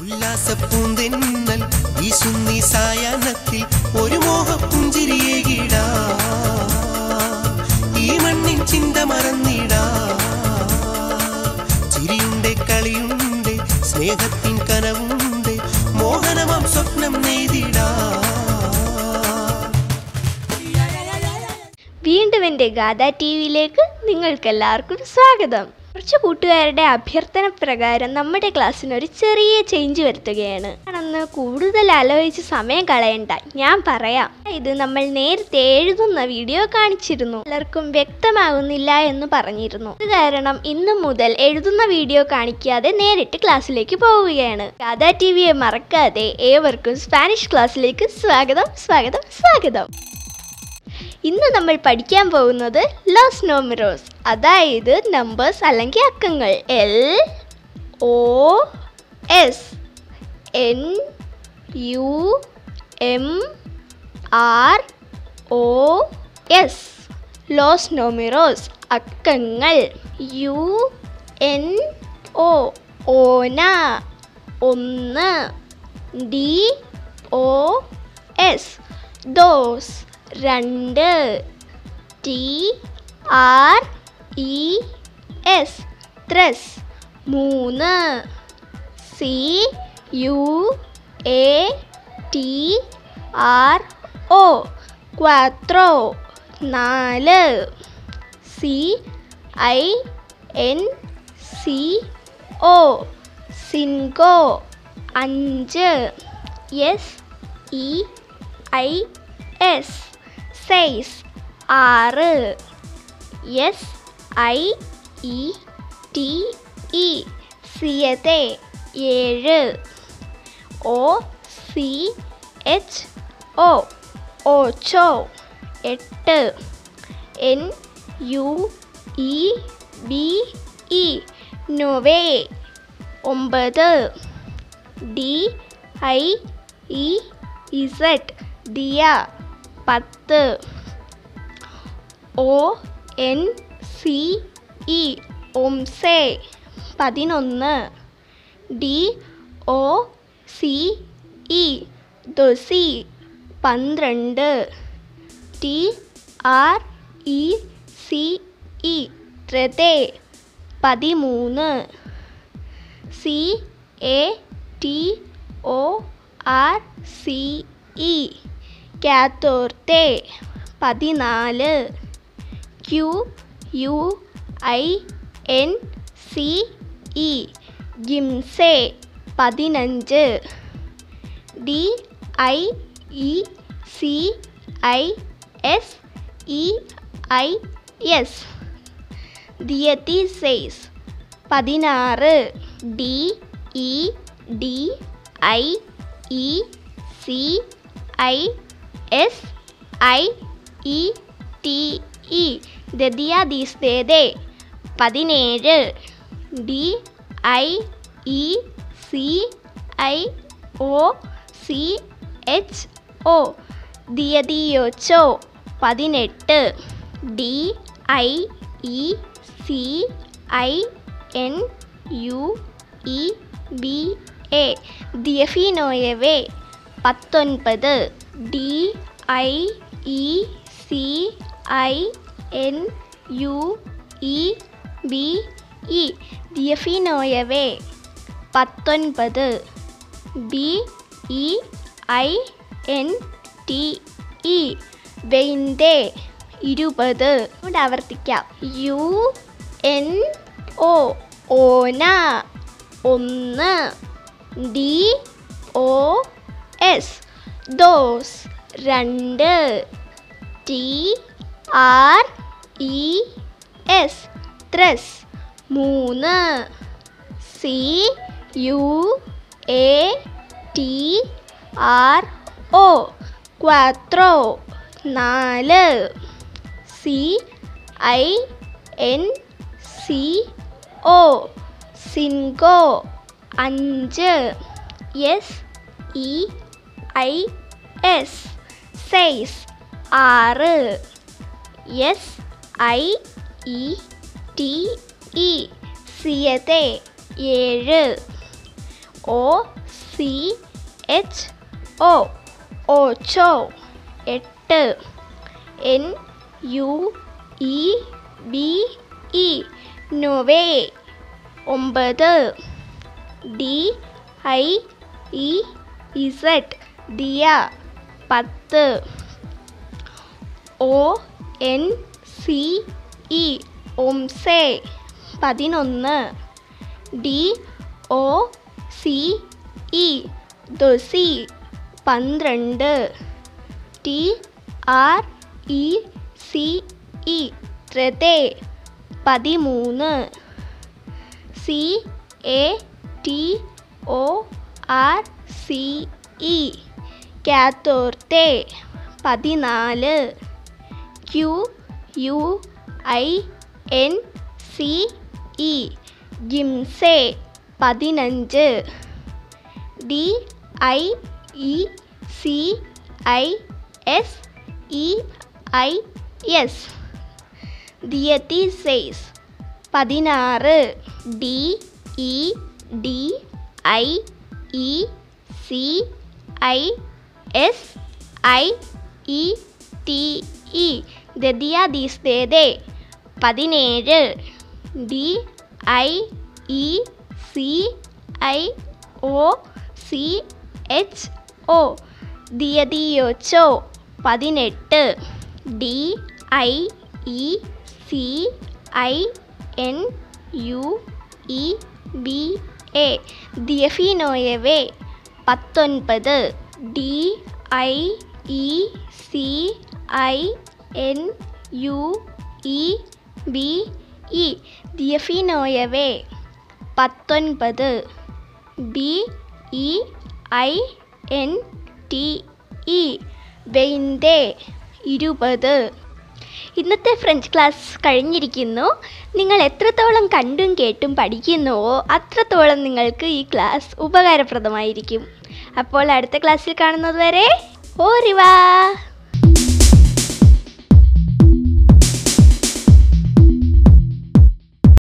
ഉല്ലാസപ്പൂന്തെന്നൽ വീശുന്നീ സായാഹ്നത്തിൽ ഒരു മോഹപ്പുഞ്ചിരിയേകിടാ ഈ മണ്ണിൻ ചിന്ത മറന്നിടാ ചിരിയുണ്ട് കളിയുണ്ട് സ്നേഹത്തിൻ കനവുണ്ട് മോഹനമാം സ്വപ്നം നെയ്തിടാ വീണ്ടും എൻ്റെ ഗാഥ ടി വിയിലേക്ക് നിങ്ങൾക്കെല്ലാവർക്കും സ്വാഗതം കുറച്ച് കൂട്ടുകാരുടെ അഭ്യർത്ഥന പ്രകാരം നമ്മുടെ ക്ലാസ്സിന് ഒരു ചെറിയ ചേഞ്ച് വരുത്തുകയാണ് അന്ന് കൂടുതൽ ആലോചിച്ച് സമയം കളയണ്ട ഞാൻ പറയാം ഇത് നമ്മൾ നേരത്തെ എഴുതുന്ന വീഡിയോ കാണിച്ചിരുന്നു പലർക്കും വ്യക്തമാകുന്നില്ല എന്ന് പറഞ്ഞിരുന്നു ഇത് കാരണം ഇന്നു മുതൽ എഴുതുന്ന വീഡിയോ കാണിക്കാതെ നേരിട്ട് ക്ലാസ്സിലേക്ക് പോവുകയാണ് ഗാഥ ടി വിയെ മറക്കാതെ ഏവർക്കും സ്പാനിഷ് ക്ലാസ്സിലേക്ക് സ്വാഗതം സ്വാഗതം സ്വാഗതം ഇന്ന് നമ്മൾ പഠിക്കാൻ പോകുന്നത് ലോസ് നോമിറോസ് അതായത് നമ്പേഴ്സ് അല്ലെങ്കിൽ അക്കങ്ങൾ L O S N U M R O S ലോസ് നോമിറോസ് അക്കങ്ങൾ യു എൻ ഒ ഓന ഒന്ന് ഡി ഒ എസ് ദോസ് രണ്ട് ടി ആർ ഇ എസ് ത്രസ് മൂന്ന് C U A T R O ക്വാത്രോ നാല് C I N C O സിൻകോ അഞ്ച് എസ് ഇ ഐ എസ് സെയ്സ് ആറ് S I E T E സിയതെ ഏഴ് ഒ സി എച്ച് ഒ ഓച്ചോ എട്ട് N U E B E നൊവേ ഒമ്പത് ഡി ഐ ഇ ഇസഡ് ദിയ പത്ത് ഒ എൻ സി ഇ ഒംസെ പതിനൊന്ന് ഡി ഒ സി ഇ ദൊസി പന്ത്രണ്ട് T R E C E ത്രതെ പതിമൂന്ന് C A T O R C E കാത്തോർത്തെ പതിനാല് Q U I N C E ഗിംസെ പതിനഞ്ച് D I E C I S E I S ദിയതി സെയ്സ് പതിനാറ് D E D I E C I S I E T E ദദിയ ദീസ് ദേദേ പതിനേഴ് D I E C I O C H O ദിയതിയോച്ചോ പതിനെട്ട് D I E C I N U E B A ദിയഫിനോയവേ പത്തൊൻപത് D I E C I N U E B E ദിയഫിനോയവേ പത്തൊൻപത് B E I N T E വെയിൻ്റെ ഇരുപത് ഇവിടെ ആവർത്തിക്കാം യു എൻ ഒ ഓന ഒന്ന് ഡി ഒ എസ് ദോസ് രണ്ട് ടി ആർ ഇ എസ് ത്രസ് മൂന്ന് C U A T R O ക്വാത്രോ നാല് C I N C O സിൻകോ അഞ്ച് എസ് ഇ ഐ എസ് സെയ്സ് ആറ് S I E T E സിയതെ ഏഴ് ഒ സി എച്ച് ഒ ഓച്ചോ എട്ട് N U E B E നൊവേ ഒമ്പത് ഡി ഐ ഇ ഇസഡ് ദിയ പത്ത് ഒ എൻ സി ഇ ഒംസെ പതിനൊന്ന് ഡി ഒ സി ഇ ദൊസി പന്ത്രണ്ട് T R E C E ത്രതേ പതിമൂന്ന് C A T O R C E കാത്തോർത്തെ പതിനാല് Q U I N C E ജിംസെ പതിനഞ്ച് D I E C I S E I S ദിയതിസെയ്സ് പതിനാറ് D E D I E C I S I E T E ദദിയ ദീസ് ദേദേ പതിനേഴ് D I E C I O C H O ദിയതിയോച്ചോ പതിനെട്ട് D I E C I N U E B A ദിയഫിനോയവേ പത്തൊൻപത് D I E C I N U E B E ദിയഫിനോയവേ പത്തൊൻപത് B E I N T E വെയിൻഡേ ഇരുപത് ഇന്നത്തെ French class കഴിഞ്ഞിരിക്കുന്നു നിങ്ങൾ എത്രത്തോളം കണ്ടും കേട്ടും പഠിക്കുന്നുവോ അത്രത്തോളം നിങ്ങൾക്ക് ഈ ക്ലാസ് ഉപകാരപ്രദമായിരിക്കും അപ്പോൾ അടുത്ത ക്ലാസ്സിൽ കാണുന്നത് വരെ ഓറിവാ